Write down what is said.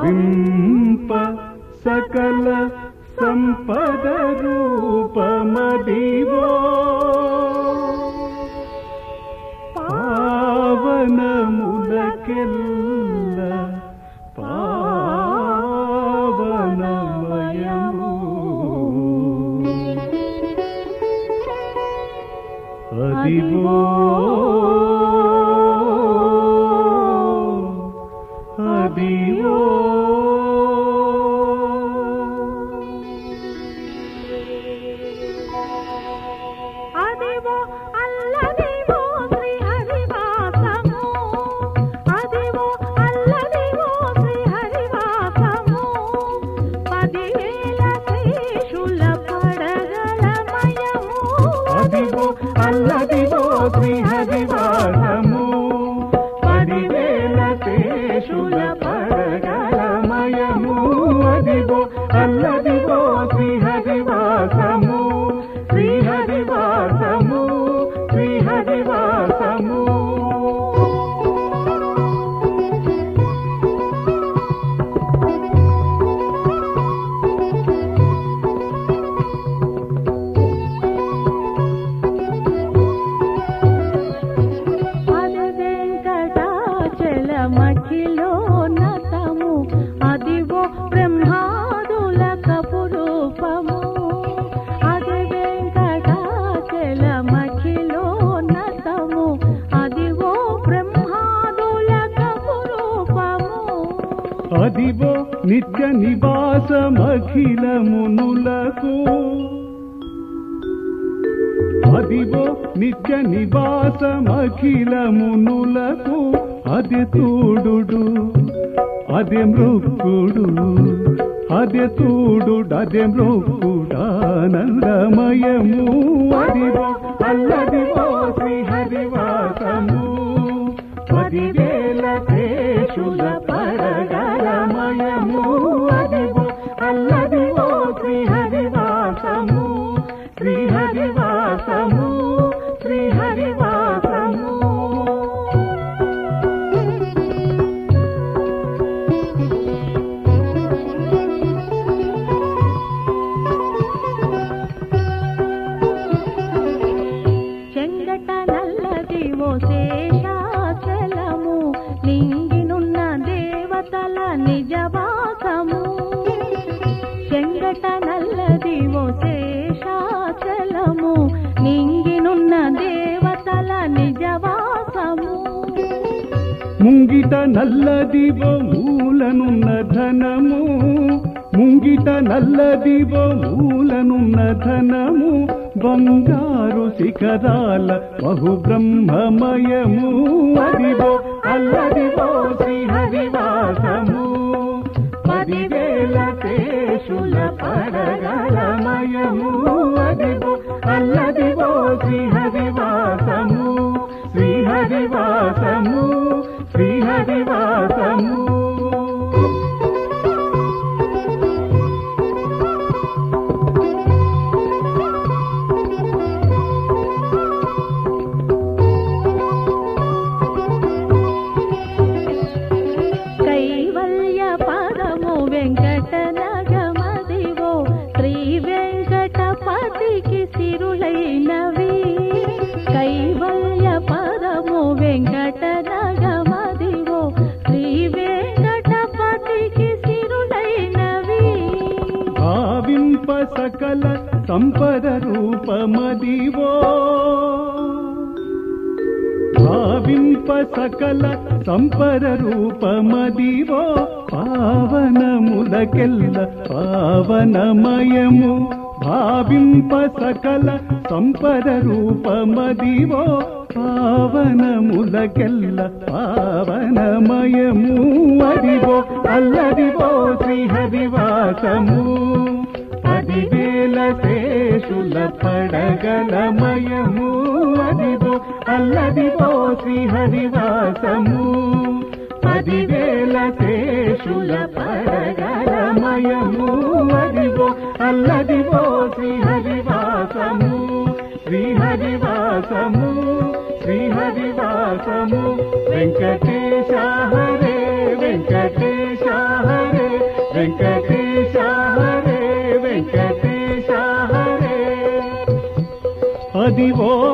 భావింప సకల సంపద రూపమదివో పావనములకెల్ల పావనమయము అదివో అదివో అదివో అల్లదివో శ్రీ హరివాసము అదివో అల్లదివో శ్రీ హరివాసము పదివేల శేషుల పడగలమయము అదివో అల్లదివో శ్రీహరివాసము పదివేల శేషుల పరగలమయము అదివో అల్లదివో శ్రీహరివాసము శ్రీహరివాసము శ్రీహరివాసము అది వెంకటాచలమఖిలో నతము అదివో బ్రహ్మాదుల కపురూపము అది వెంకటాచలమఖిలో నతము అదివో బ్రహ్మాదుల కపురూపము అదివో నిత్య నివాసమఖిల మునులకు అదివో నిత్య నివాసమఖిల మునులకు అది తూడు అదే మృక్కుడు అదే తూడు అదే మృక్కుడానందమయము అదివో అల్లదివో శ్రీహరివాసము పదివేల శేషుల పరగలమయము అదివో అల్లదివో శ్రీహరివాసము శ్రీహరివాసము శ్రీహరివాసము చెంగట నల్లదివో శేషాచలము నింగినున్న దేవతల నిజవాసము చెంగట నల్లదివో శేషాచలము నింగినున్న దేవతల నిజవాసము ముంగిట నల్లదివో మూలనున్న ధనము ముంగిట నల్లదివో మూలనున్న ధనము బంగారు శిఖరాల బహు బ్రహ్మమయము అదివో అల్లదివో శ్రీహరివాసము పదివేల శేషుల పరగలమయము అదివో అల్లదివో శ్రీహరివాసము శ్రీహరివాసము శ్రీహరివాసము కైవల్య పదము వెంకట నగమదివో శ్రీ వెంకటపతికి సిరులైనవి కైవల్య పదము వెంకట నగమదివో శ్రీ వెంకటపతికి సిరులైనవి భావింప సకల సంపద రూపమదివో భావింప సకల సంపద రూపమదివో పావనములకెల్ల పావనమయము భావింప సకల సంపద రూపమదివో పావనములకెల్ల పావనమయము అదివో అల్లదివో శ్రీహరివాసము పదివేల శేషుల పడగలమయము అదివో అల్లదివో శ్రీహరివాసము పదివేల శేషుల పడగలమయము అదివో అల్లదివో శ్రీహరివాసము శ్రీహరివాసము శ్రీహరివాసము వెంకటేశ హరే వెంకటేశ హరే వెంకటేశ హరే వెంకటేశ హరే అదివో